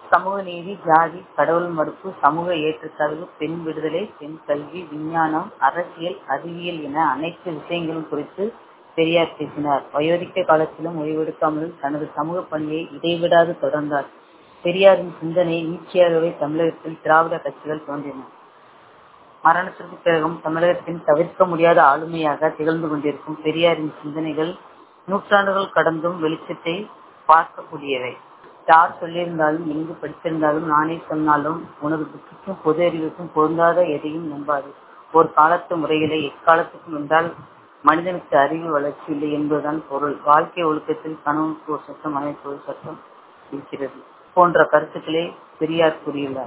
சமூக நீதி ஜாதி கடவுள் மறுப்பு சமூக ஏற்றத்தாழ்வு பெண் விடுதலை பெண் கல்வி விஞ்ஞானம் அரசியல் அறிவியல் என அனைத்து விஷயங்களும் குறித்து பெரியார் பேசினார் வயோதிக்க காலத்திலும் ஓய்வெடுக்காமல் தனது சமூக பணியை இடைவிடாது தொடர்ந்தார் பெரியாரின் சிந்தனை நீட்சியாகவே தமிழகத்தில் திராவிட கட்சிகள் தோன்றின மரணத்திற்கு பிறகும் தமிழகத்தின் தவிர்க்க முடியாத ஆளுமையாக திகழ்ந்து கொண்டிருக்கும் பெரியாரின் சிந்தனைகள் நூற்றாண்டுகள் கடந்தும் வெளிச்சத்தை பார்க்கக்கூடியவை யார் சொல்லியிருந்தாலும் எங்கு படித்திருந்தாலும் நானே சொன்னாலும் உனது புத்திக்கும் பொது அறிவுக்கும் பொருந்தாத எதையும் நம்பாது ஒரு காலத்து முறைகளை எக்காலத்துக்கும் என்றால் மனிதனுக்கு அறிவு வளர்ச்சி இல்லை என்பதுதான் பொருள் வாழ்க்கை ஒழுக்கத்தில் கணவனுக்கு ஒரு சட்டம் அமைப்பு ஒரு சட்டம் இருக்கிறது போன்ற கருத்துக்களை பெரியார் கூறியுள்ளார்